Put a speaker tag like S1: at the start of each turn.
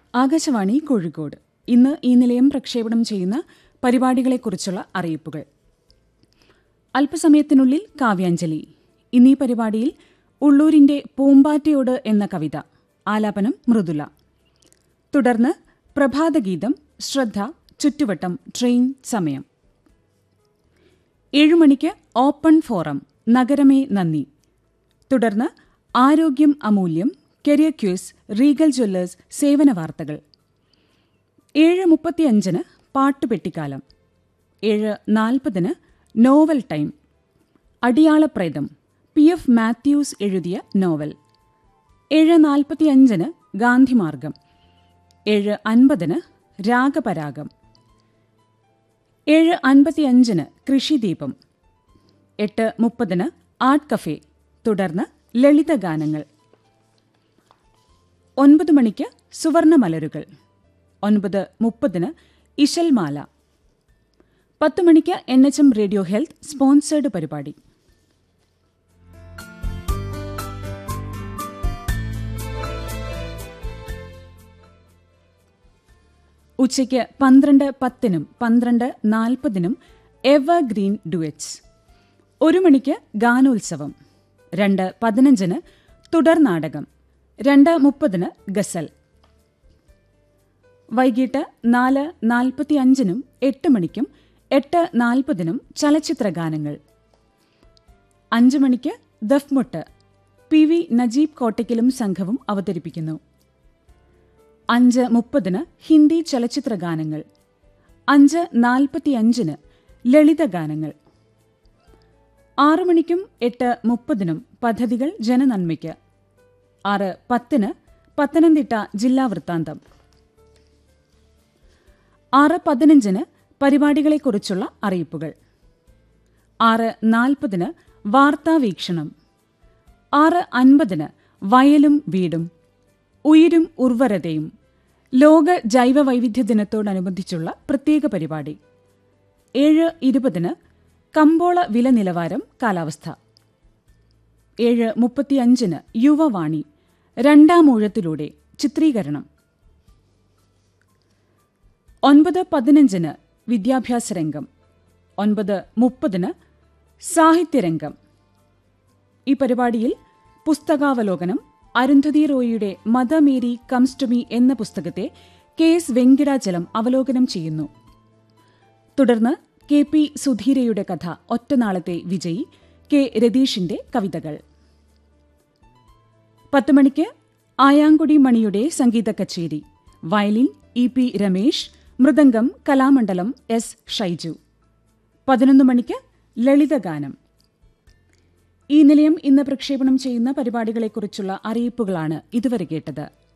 S1: ആകാശവാണി കോഴിക്കോട് ഇന്ന് ഈ നിലയം പ്രക്ഷേപണം ചെയ്യുന്ന പരിപാടികളെക്കുറിച്ചുള്ള അറിയിപ്പുകൾ അല്പസമയത്തിനുള്ളിൽ കാവ്യാഞ്ജലി ഇന്നീ പരിപാടിയിൽ ഉള്ളൂരിന്റെ പൂമ്പാറ്റയോട് എന്ന കവിത ആലാപനം മൃദുല തുടർന്ന് പ്രഭാതഗീതം ശ്രദ്ധ ചുറ്റുവട്ടം ട്രെയിൻ സമയം ഏഴുമണിക്ക് ഓപ്പൺ ഫോറം നഗരമേ നന്ദി തുടർന്ന് ആരോഗ്യം അമൂല്യം കരിയർ ക്യൂസ് റീഗൽ ജ്വല്ലേഴ്സ് സേവന വാർത്തകൾ ഏഴ് മുപ്പത്തിയഞ്ചിന് പാട്ടുപെട്ടിക്കാലം ഏഴ് നാൽപ്പതിന് novel time Adiyalapretham P F Mathews എഴുതിയ നോവൽ ഏഴ് നാൽപ്പത്തിയഞ്ചിന് ഗാന്ധിമാർഗം ഏഴ് അൻപതിന് രാഗപരാഗം ഏഴ് അൻപത്തിയഞ്ചിന് കൃഷിദീപം എട്ട് മുപ്പതിന് ആർട്ട് കഫേ തുടർന്ന് ലളിതഗാനങ്ങൾ ഒൻപത് മണിക്ക് സുവർണമലരുകൾ ഒൻപത് മുപ്പതിന് ഇശൽമാല പത്ത് മണിക്ക് N H M radio health sponsored പരിപാടി ഉച്ചയ്ക്ക് പന്ത്രണ്ട് പത്തിനും പന്ത്രണ്ട് നാൽപ്പതിനും എവർ ഗ്രീൻ ഡുവറ്റ്സ് ഒരു മണിക്ക് ഗാനോത്സവം രണ്ട് പതിനഞ്ചിന് തുടർ നാടകം രണ്ട് മുപ്പതിന് ഗസൽ വൈകിട്ട് നാല് നാൽപ്പത്തിയഞ്ചിനും എട്ട് മണിക്കും എട്ട് നാൽപ്പതിനും ചലച്ചിത്ര ഗാനങ്ങൾ അഞ്ച് മണിക്ക് ദഫ്മുട്ട് പി വി നജീബ് കോട്ടയ്ക്കലും സംഘവും അവതരിപ്പിക്കുന്നു അഞ്ച് മുപ്പതിന് ഹിന്ദി ചലച്ചിത്ര ഗാനങ്ങൾ അഞ്ച് നാൽപ്പത്തിയഞ്ചിന് ലളിത ഗാനങ്ങൾ ആറു മണിക്കും എട്ട് മുപ്പതിനും പദ്ധതികൾ ജനനന്മയ്ക്ക് ആറ് പത്തിന് പത്തനംതിട്ട ജില്ലാ വൃത്താന്തം ആറ് പതിനഞ്ചിന് പരിപാടികളെക്കുറിച്ചുള്ള അറിയിപ്പുകൾ ആറ് നാൽപ്പതിന് വാർത്താവീക്ഷണം ആറ് അൻപതിന് വയലും വീടും ഉയിരും ഉർവരതയും ലോക ജൈവ വൈവിധ്യ ദിനത്തോടനുബന്ധിച്ചുള്ള പ്രത്യേക പരിപാടി ഏഴ് ഇരുപതിന് കമ്പോള വില നിലവാരം കാലാവസ്ഥ ഏഴ് മുപ്പത്തിയഞ്ചിന് യുവവാണി രണ്ടാം ഊഴത്തിലൂടെ ചിത്രീകരണം ഒൻപത് പതിനഞ്ചിന് വിദ്യാഭ്യാസ രംഗം ഒൻപത് മുപ്പതിന് സാഹിത്യരംഗം ഈ പരിപാടിയിൽ പുസ്തകാവലോകനം അരുന്ധതി റോയിയുടെ മദമേരി കംസ് ടു മീ എന്ന പുസ്തകത്തെ കെ എസ് വെങ്കിടാചലം അവലോകനം ചെയ്യുന്നു തുടർന്ന് കെ പി സുധീരയുടെ കഥ ഒറ്റനാളത്തെ വിജയി കെ രതീഷിന്റെ കവിതകൾ പത്ത് മണിക്ക് ആയാങ്കുടി മണിയുടെ സംഗീത കച്ചേരി violin E P Ramesh mridangam Kalamandalam S Shaiju പതിനൊന്ന് മണിക്ക് ലളിതഗാനം ഈ നിലയം ഇന്ന് പ്രക്ഷേപണം ചെയ്യുന്ന പരിപാടികളെക്കുറിച്ചുള്ള അറിയിപ്പുകളാണ് ഇതുവരെ കേട്ടത്